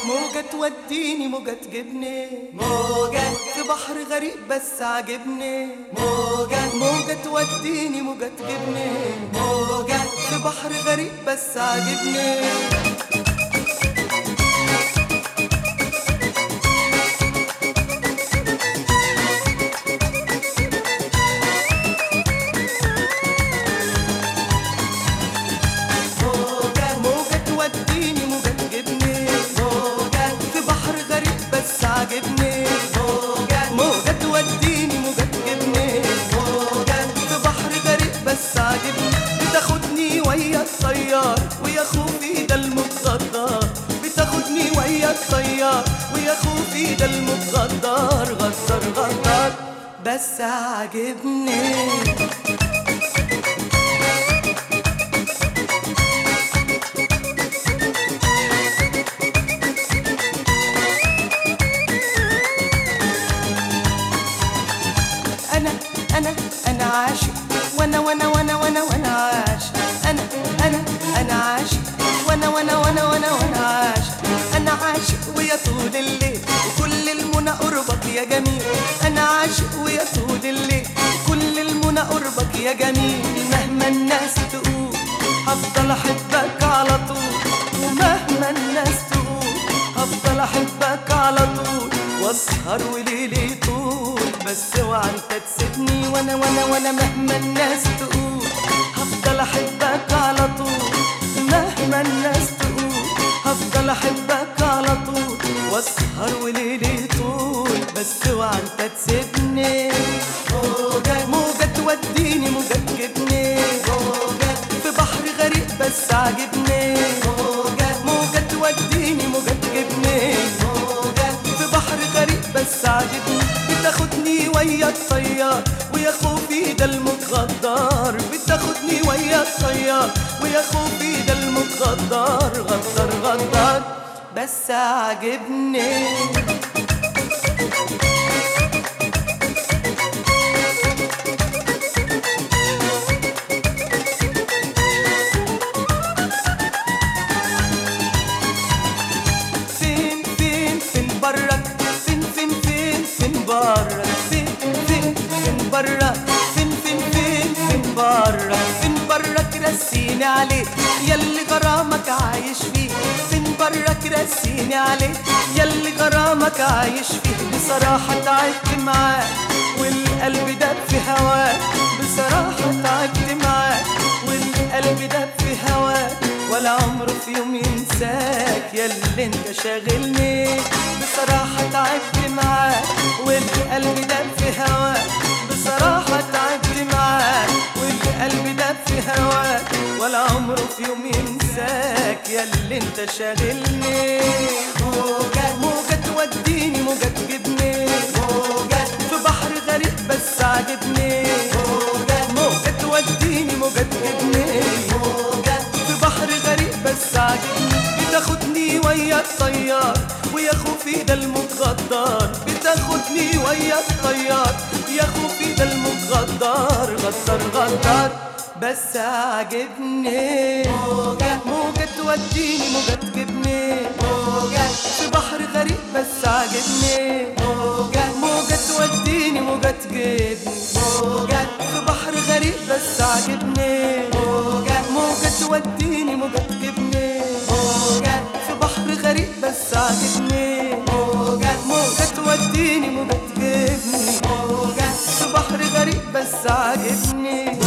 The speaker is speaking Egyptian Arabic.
موجة توديني موجة تجيبني موجة في بحر غريق بس عاجبني موجة موجة توديني موجة تجيبني موجة في بحر غريق بس عاجبني موجة موجة توديني موجة تجيبني موجة في بحر غريق بس عاجبني موجة موجة توديني موجة تجيبني موجة في بحر غريق بس عاجبني بتاخدني ويا الطيار ويا خوفي ده المتغدر بتاخدني ويا الطيار ويا خوفي ده المتغدر غدر غدر بس عاجبني انا انا انا عاشق وانا وانا وانا وانا وانا عاشق انا انا انا عاشق وانا وانا وانا وانا وانا عاشق انا عاشق ويا طول الليل وكل المنى قربك يا جميل انا عاشق ويا طول الليل كل المنى قربك يا جميل مهما الناس تقول هفضل احبك على طول ومهما الناس تقول هفضل احبك على طول واسهر وليلي طول بس اوعى انت تسيبني وانا وانا وانا مهما الناس تقول هفضل احبك على طول مهما الناس تقول هفضل احبك على طول واسهر وليلي طول بس اوعى انت تسيبني موجة موجة توديني موجة تجيبني موجة في بحر غريق بس عاجبني موجة موجة توديني موجة تجيبني موجة في بحر غريق بس عاجبني بتاخدني ويا الطيار ويا خوفي ده المتغدر بتاخدني ويا الطيار ويا خوفي ده المتغدر غدر غدر بس عاجبني فين فين فين برك فين فين فين فين برك فين فين فين برك فين فين فين فين برك فين برك رسيني عليه ياللي غرامك عايش فيه فين برك رسيني عليه ياللي غرامك عايش فيه بصراحة تعبت معاك والقلب داب في هواك بصراحة تعبت معاك والقلب داب في هواك ولا عمره في يوم ينساك ياللي انت شاغلني بصراحة تعبت معاك والقلب داب في هواك بصراحة تعبت معاك والقلب داب في هواك ولا عمره في يوم ينساك ياللي انت شاغلني موجة موجة توديني موجة تجيبني موجة في بحر غريق بس عاجبني موجة موجة توديني موجة تجيبني موجة في بحر غريق بس عاجبني بتاخدني ويا الطيار ويا خوفي ده المتغدر بتاخدني ويا الطيار يا خوفي ده المتغدر غدر غدر بس عاجبني موجة موجة توديني موجة تجيبني موجة في بحر غريق بس عاجبني موجة موجة توديني موجة تجيبني موجة في بحر غريق بس عاجبني موجة موجة توديني موجة تجيبني موجة في بحر غريق بس عاجبني موجة موجة توديني موجة تجيبني موجة في بحر غريق بس عاجبني